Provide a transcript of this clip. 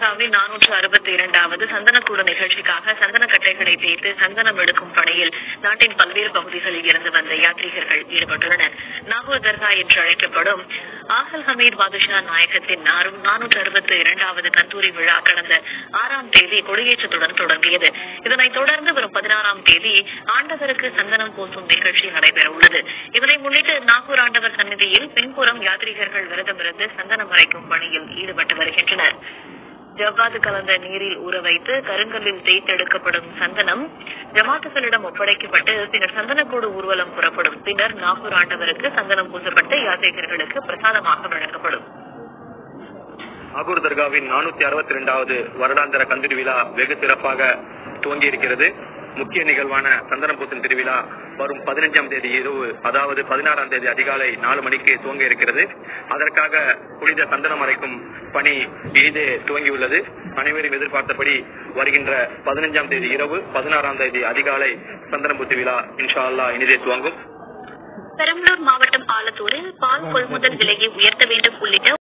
தர்காவின் நானூற்று அறுபத்தி இரண்டாவது சந்தனக்கூடு நிகழ்ச்சிக்காக சந்தன கட்டைகளை தேய்த்து சந்தனம் எடுக்கும் பணியில் நாட்டின் பல்வேறு பகுதிகளில் இருந்து வந்த யாத்ரீகர்கள் ஈடுபட்டுள்ளனர் நாகூர் தர்கா என்று அழைக்கப்படும் ஆசல் ஹமீத் பாதுஷா நாயகத்தின் நானூற்று அறுபத்தி இரண்டாவது கந்தூரி விழா கடந்த ஆறாம் தேதி கொடியேற்றத்துடன் தொடங்கியது இதனைத் தொடர்ந்து வரும் பதினாறாம் தேதி ஆண்டவருக்கு சந்தனம் பூசும் நிகழ்ச்சி நடைபெற உள்ளது இதனை முன்னிட்டு நாகூர் ஆண்டவர் சந்நிதியில் பின்புறம் யாத்ரீகர்கள் விரதமிருந்து சந்தனம் அரைக்கும் பணியில் ஈடுபட்டு வருகின்றனர் ஜவ்வாது கலந்த நீரில் ஊற வைத்து கருங்கல்லில் தேய்த்தெடுக்கப்படும் சந்தனம் ஜமாத்துகளிடம் ஒப்படைக்கப்பட்டு பின்னர் சந்தனக்கூடு ஊர்வலம் புறப்படும் பின்னர் நாகூர் ஆண்டவருக்கு சந்தனம் பூசப்பட்டு யாத்ரீகர்களுக்கு பிரசாதமாக வழங்கப்படும் நாகூர் தர்காவின் நானூத்தி அறுபத்தி இரண்டாவது வருடாந்திர கந்திரி விழா வெகு சிறப்பாக துவங்கி இருக்கிறது முக்கிய நிகழ்வான சந்தனப்பூசன் திருவிழா வரும் பதினஞ்சாம் தேதி இரவு அதாவது பதினாறாம் தேதி அதிகாலை நாலு மணிக்கு துவங்க இருக்கிறது அதற்காக புனித சந்தனம் அரைக்கும் பணி இனிதே துவங்கியுள்ளது அனைவரும் எதிர்பார்த்தபடி வருகின்ற பதினஞ்சாம் தேதி இரவு பதினாறாம் தேதி அதிகாலை சந்தனப்பூத்து விழா இன்ஷா அல்லாஹ் இனிதே துவங்கும் பெரம்பலூர் மாவட்டம் ஆலத்தூரில் பால் கொள்முதல் விலையை உயர்த்த வேண்டும் உள்ளிட்ட